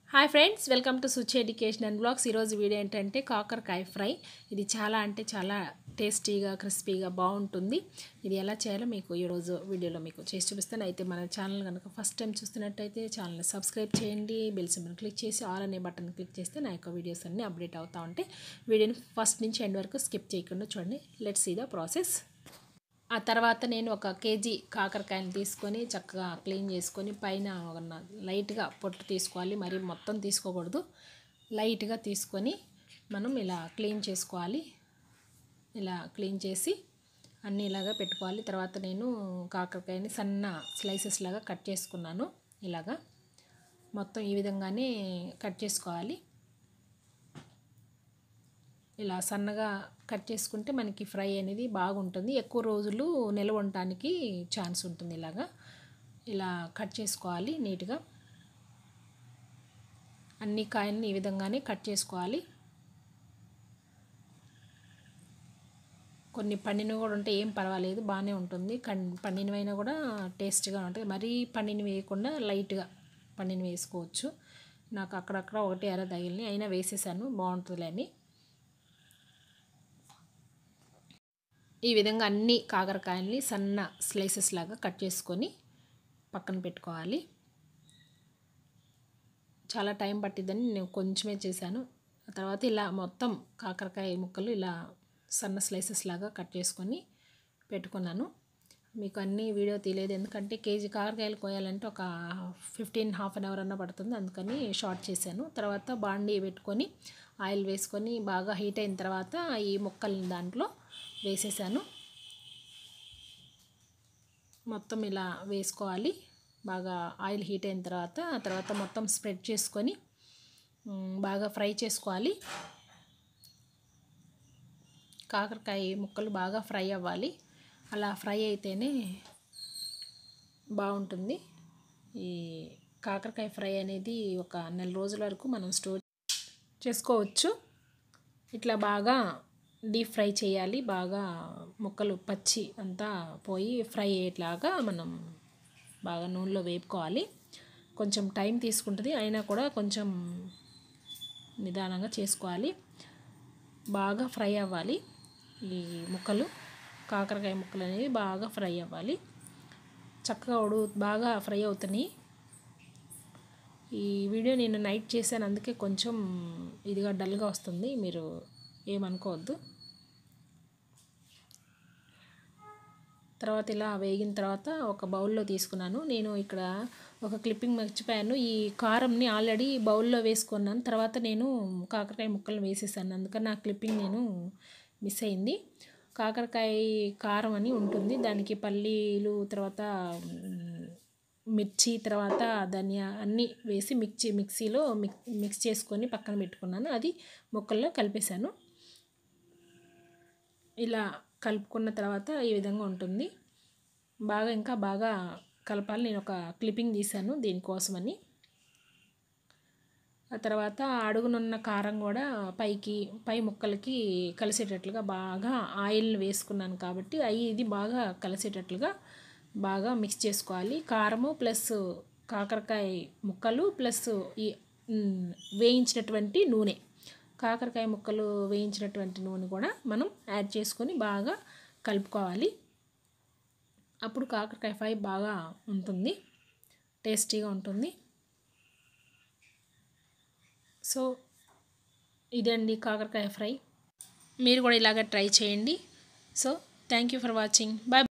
hi friends welcome to Suchi education and blogs ఈరోజు video ఏంటంటే కాకరకాయ ఫ్రై ఇది చాలా అంటే చాలా టేస్టీగా క్రిస్పీగా బాగుంటుంది ఇది ఎలా చేయాలో మీకు ఈరోజు వీడియోలో మీకు చేసి చూపిస్తాను అయితే మన ఛానల్ కనుక ఫస్ట్ టైం చూస్తున్నట్టయితే ఛానల్ని సబ్స్క్రైబ్ చేయండి బెల్ సింబల్ క్లిక్ చేసి ఆల్ అనే బటన్ క్లిక్ చేస్తే నా యొక్క వీడియోస్ అన్నీ అప్డేట్ అవుతూ ఉంటాయి వీడియోని ఫస్ట్ నుంచి ఎండ్ వరకు స్కిప్ చేయకుండా చూడండి లెట్స్ సీ ద ప్రాసెస్ ఆ తర్వాత నేను ఒక కేజీ కాకరకాయలు తీసుకొని చక్కగా క్లీన్ చేసుకొని పైన ఒక న- లైట్గా పొట్టు తీసుకోవాలి మరి మొత్తం తీసుకోకూడదు లైట్గా తీసుకొని మనం ఇలా క్లీన్ చేసుకోవాలి ఇలా క్లీన్ చేసి అన్నీ ఇలాగా పెట్టుకోవాలి తర్వాత నేను కాకరకాయని సన్న స్లైసెస్ లాగా కట్ చేసుకున్నాను ఇలాగా మొత్తం ఈ విధంగానే కట్ చేసుకోవాలి ఇలా సన్నగా కట్ చేసుకుంటే మనకి ఫ్రై అనేది బాగుంటుంది ఎక్కువ రోజులు నిల్వ ఉండటానికి ఛాన్స్ ఉంటుంది ఇలాగా ఇలా కట్ చేసుకోవాలి నీట్గా అన్ని కాయల్ని ఈ విధంగానే కట్ చేసుకోవాలి కొన్ని పండినవి కూడా ఉంటే ఏం పర్వాలేదు బాగానే ఉంటుంది కన్ పండినవైనా కూడా టేస్ట్గా ఉంటుంది మరీ పండినవి వేయకుండా లైట్గా పండినవి వేసుకోవచ్చు నాకు అక్కడక్కడ ఒకటి అర తగిలిని అయినా వేసేసాను బాగుంటుందిలే అని ఈ విధంగా అన్ని కాకరకాయల్ని సన్న స్లైసెస్ లాగా కట్ చేసుకొని పక్కన పెట్టుకోవాలి చాలా టైం పట్టిద్దని నేను కొంచెమే చేశాను ఆ తర్వాత ఇలా మొత్తం కాకరకాయ ముక్కలు ఇలా సన్న స్లైసెస్ లాగా కట్ చేసుకొని పెట్టుకున్నాను మీకు అన్ని వీడియో తీయలేదు ఎందుకంటే కేజీ కాకరకాయలు కోయాలంటే ఒక ఫిఫ్టీన్ హాఫ్ అన్ అవర్ అన్న పడుతుంది అందుకని షార్ట్ చేశాను తర్వాత బాండీ పెట్టుకొని ఆయిల్ వేసుకొని బాగా హీట్ అయిన తర్వాత ఈ ముక్కల్ని దాంట్లో వేసేసాను మొత్తం ఇలా వేసుకోవాలి బాగా ఆయిల్ హీట్ అయిన తర్వాత ఆ తర్వాత మొత్తం స్ప్రెడ్ చేసుకొని మ్, బాగా ఫ్రై చేసుకోవాలి కాకరకాయ ముక్కలు బాగా ఫ్రై అవ్వాలి అలా ఫ్రై అయితేనే బాగుంటుంది ఈ కాకరకాయ ఫ్రై అనేది ఒక నెల రోజుల వరకు మనం స్టోర్ చేసుకోవచ్చు ఇట్లా బాగా డీప్ ఫ్రై చేయాలి బాగా ముక్కలు పచ్చి అంతా పోయి ఫ్రై అయ్యేట్లాగా మనం బాగా నూనెలో వేపుకోవాలి కొంచెం టైం తీసుకుంటుంది అయినా కూడా కొంచెం నిదానంగా చేసుకోవాలి బాగా ఫ్రై అవ్వాలి ఈ ముక్కలు కాకరకాయ ముక్కలు అనేవి బాగా ఫ్రై అవ్వాలి చక్కగా ఉడు బాగా ఫ్రై అవుతున్నాయి ఈ వీడియో నేను నైట్ చేశాను అందుకే కొంచెం ఇదిగా డల్గా వస్తుంది మీరు ఏమనుకోవద్దు తర్వాత ఇలా వేగిన తర్వాత ఒక బౌల్లో తీసుకున్నాను నేను ఇక్కడ ఒక క్లిప్పింగ్ మర్చిపోయాను ఈ కారంని ఆల్రెడీ బౌల్లో వేసుకున్నాను తర్వాత నేను కాకరకాయ ముక్కలు వేసేసాను అందుకని ఆ క్లిప్పింగ్ నేను మిస్ అయింది కాకరకాయ కారం అని ఉంటుంది దానికి పల్లీలు తర్వాత మ్, మిర్చి తర్వాత ధనియా అన్నీ వేసి మిక్సీ మిక్సీలో మిక్ మిక్స్ చేసుకొని పక్కన పెట్టుకున్నాను అది ముక్కల్లో కలిపేశాను ఇలా కలుపుకున్న తర్వాత ఈ విధంగా ఉంటుంది బాగా ఇంకా బాగా కలపాలి నేను ఒక క్లిప్పింగ్ తీశాను దీనికోసమని ఆ తర్వాత అడుగునున్న కారం కూడా పైకి పై ముక్కలకి కలిసేటట్లుగా బాగా ఆయిల్ వేసుకున్నాను కాబట్టి అవి ఇది బాగా కలిసేటట్లుగా బాగా మిక్స్ చేసుకోవాలి కారము ప్లస్ కాకరకాయ ముక్కలు ప్లస్ ఈ మ్, వేయించినటువంటి నూనె కాకరకాయ ముక్కలు వేయించినటువంటి నూనె కూడా మనం యాడ్ చేసుకొని బాగా కలుపుకోవాలి అప్పుడు కాకరకాయ ఫ్రై బాగా ఉంటుంది టేస్టీగా ఉంటుంది సో ఇదండి కాకరకాయ ఫ్రై మీరు కూడా ఇలాగ ట్రై చేయండి so thank you for watching bye